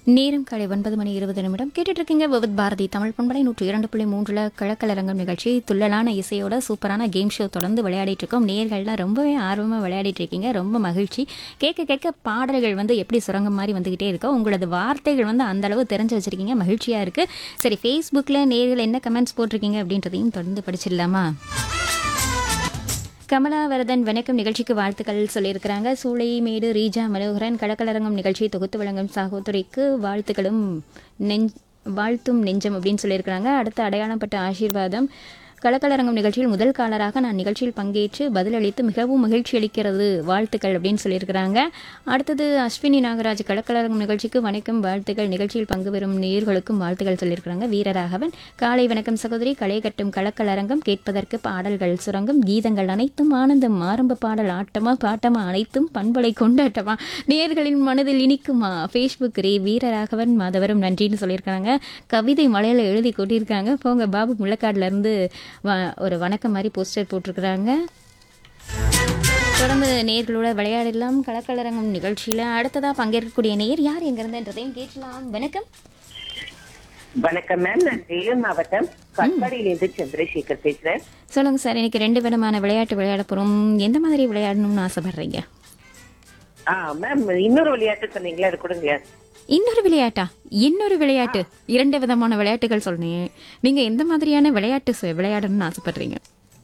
நேரம் காலை ஒன்பது மணி இருபது நிமிடம் கேட்டுட்டு இருக்கீங்க விவித் பாரதி தமிழ் பண்பலை நூற்றி இரண்டு புள்ளி மூன்றில் கிழக்கலரங்கம் நிகழ்ச்சி துள்ளலான இசையோட சூப்பரான கேம் ஷோ தொடர்ந்து விளையாடிட்டு இருக்கோம் நேர்கள்லாம் ரொம்பவே ஆர்வமாக விளையாடிட்டு இருக்கீங்க ரொம்ப மகிழ்ச்சி கேட்க கேட்க பாடல்கள் வந்து எப்படி சுரங்கம் மாதிரி வந்துகிட்டே இருக்கோ உங்களது வார்த்தைகள் வந்து அந்த அளவு தெரிஞ்சு வச்சிருக்கீங்க மகிழ்ச்சியாக இருக்கு சரி ஃபேஸ்புக்கில் நேர்கள் என்ன கமெண்ட்ஸ் போட்டிருக்கீங்க அப்படின்றதையும் தொடர்ந்து படிச்சிடலாமா கமலாவரதன் வணக்கம் நிகழ்ச்சிக்கு வாழ்த்துக்கள் சொல்லியிருக்கிறாங்க சூளைமேடு ரீஜா மனோகரன் கடற்கலரங்கம் நிகழ்ச்சியை தொகுத்து வழங்கும் சகோதரிக்கு வாழ்த்துக்களும் நெஞ் வாழ்த்தும் நெஞ்சம் அப்படின்னு சொல்லியிருக்கிறாங்க அடுத்து அடையாளப்பட்ட ஆசீர்வாதம் கலக்கலரங்கம் நிகழ்ச்சியில் முதல் காலராக நான் நிகழ்ச்சியில் பங்கேற்று பதிலளித்து மிகவும் மகிழ்ச்சி அளிக்கிறது வாழ்த்துக்கள் அப்படின்னு சொல்லியிருக்கிறாங்க அடுத்தது அஸ்வினி நாகராஜ் கலக்கலரங்கம் நிகழ்ச்சிக்கு வணக்கம் வாழ்த்துக்கள் நிகழ்ச்சியில் பங்கு பெறும் நேர்களுக்கும் வாழ்த்துக்கள் சொல்லியிருக்கிறாங்க வீரராகவன் காலை வணக்கம் சகோதரி களை கட்டும் கலக்கலரங்கம் கேட்பதற்கு பாடல்கள் சுரங்கம் கீதங்கள் அனைத்தும் ஆனந்தம் ஆரம்ப பாடல் ஆட்டமா பாட்டமா அனைத்தும் பண்பலை கொண்டாட்டமா நேர்களின் மனதில் இனிக்குமா ஃபேஸ்புக் ரே வீரராகவன் மாதவரும் நன்றின்னு சொல்லியிருக்காங்க கவிதை மலையில எழுதி கொட்டியிருக்காங்க போங்க பாபு முள்ளக்காடுல இருந்து வ- ஒரு வணக்கம் மாதிரி போஸ்டர் போட்டிருக்கிறாங்க தொடர்ந்து நேர்களோட விளையாடலாம் கலக்கலரங்கம் நிகழ்ச்சியில அடுத்ததா பங்கேற்கக்கூடிய நேர் யார் எங்க இருந்துன்றதையும் கேட்கலாம் வணக்கம் வணக்கம் மேம் நான் வேலூர் மாவட்டம் கட்பாடியிலிருந்து சந்திரசேகர் பேசுறேன் சொல்லுங்க சார் இன்னைக்கு ரெண்டு விதமான விளையாட்டு விளையாட போறோம் எந்த மாதிரி விளையாடணும்னு ஆசைப்படுறீங்க ஆ மேம் இன்னொரு விளையாட்டு சொன்னீங்களா அது கொடுங்களேன் இன்னொரு விளையாட்டா இன்னொரு விளையாட்டு இரண்டு விதமான விளையாட்டுகள் சொன்னீங்க நீங்க எந்த மாதிரியான விளையாட்டு சொ- விளையாடணும்னு ஆசைப்படுறீங்க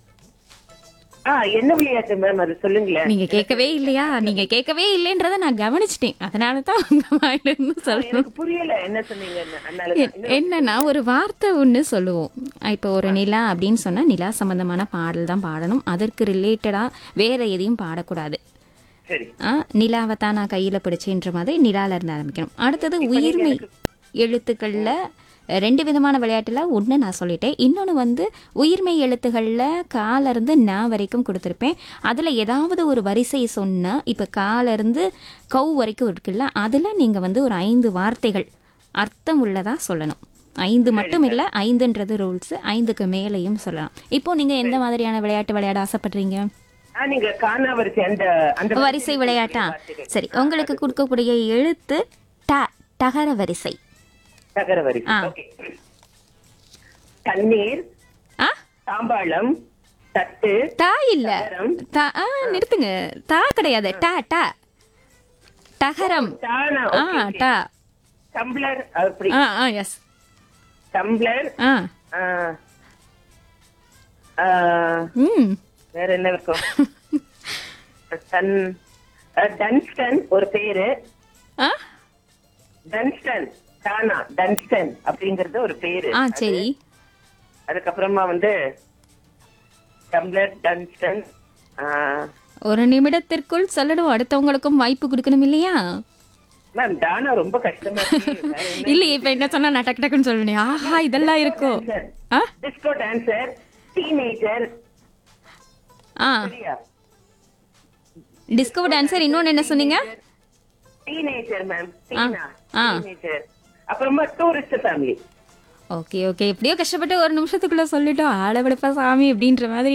ஆ என்ன விளையாட்டு மேம் அது சொல்லுங்களேன் நீங்க கேட்கவே இல்லையா நீங்க கேட்கவே இல்லைன்றத நான் கவனிச்சிட்டேன் அதனால தான் உங்க வாயில இருந்து சொல்லணும் எனக்கு புரியல என்ன சொன்னீங்கன்னு அதனால தான். எ- என்னன்னா ஒரு வார்த்தை ஒன்று சொல்லுவோம் இப்போ ஒரு நிலா அப்படின்னு சொன்னா நிலா சம்பந்தமான பாடல் தான் பாடணும் அதற்கு ரிலேட்டடா வேற எதையும் பாடக்கூடாது சரி ஆ, நிலாவை தான் நான் கையில பிடிச்சேன்ற மாதிரி நிலால இருந்து ஆரம்பிக்கணும் அடுத்தது உயிர்மை எழுத்துக்கள்ல ரெண்டு விதமான விளையாட்டுல ஒன்று நான் சொல்லிட்டேன் இன்னொன்று வந்து உயிர்மை எழுத்துகளில் கால இருந்து நான் வரைக்கும் கொடுத்துருப்பேன் அதில் ஏதாவது ஒரு வரிசை சொன்னா இப்போ கால இருந்து கவ் வரைக்கும் இருக்குல்ல அதில் நீங்கள் வந்து ஒரு ஐந்து வார்த்தைகள் அர்த்தம் உள்ளதா சொல்லணும் ஐந்து மட்டும் இல்லை ஐந்துன்றது ரூல்ஸ் ஐந்துக்கு மேலேயும் சொல்லலாம் இப்போ நீங்கள் எந்த மாதிரியான விளையாட்டு விளையாட ஆசைப்படுறீங்க ஆ நீங்க காணா வரிசை அந்த அந்த வரிசை விளையாட்டா சரி உங்களுக்கு கொடுக்கக்கூடிய எழுத்து ட டகர வரிசை தகர வரிசை ஆ. ஓகே தண்ணீர் ஆ தாம்பாளம் தட்டு தா இல்ல தகரம். தா ஆ நிறுத்துங்க தா கிடையாது ட ட டகரம் தானா ஆ டா டம்ளர் அப்படி ஆ ஆ எஸ் டம்ளர் ஆ ஆ, ஆ, ம் வேற என்ன இருக்கும் டன் அஹ், டன்ஸ்டன் ஒரு பேரு ஆ டன்ஸ்டன் டானா டன்ஸ்டன் அப்படிங்கறது ஒரு பேரு ஆ சரி அதுக்கப்புறமா வந்து டம்ளர் டன்ஸ்டன் ஒரு நிமிடத்திற்குள் சொல்லணும் அடுத்தவங்களுக்கும் வாய்ப்பு கொடுக்கணும் இல்லையா மேம் டானா ரொம்ப கஷ்டமா இல்ல இப்ப என்ன சொன்னா நான் டக்கு டக்குன்னு சொல்லணும் ஆஹா இதெல்லாம் இருக்கும் ஆ டிஸ்கோ டான்சர் டீனேஜர் ஆ சரியா டிஸ்கோ டான்சர் இன்னொன்னு என்ன சொன்னீங்க டீனேஜர் மேம் டீனா ஆ. டீனேஜர் அப்புறமா டூரிஸ்ட் ஃபேமிலி ஓகே ஓகே எப்படியோ கஷ்டப்பட்டு ஒரு நிமிஷத்துக்குள்ள சொல்லிட்டோம் ஆள விடுப்பா சாமி அப்படின்ற மாதிரி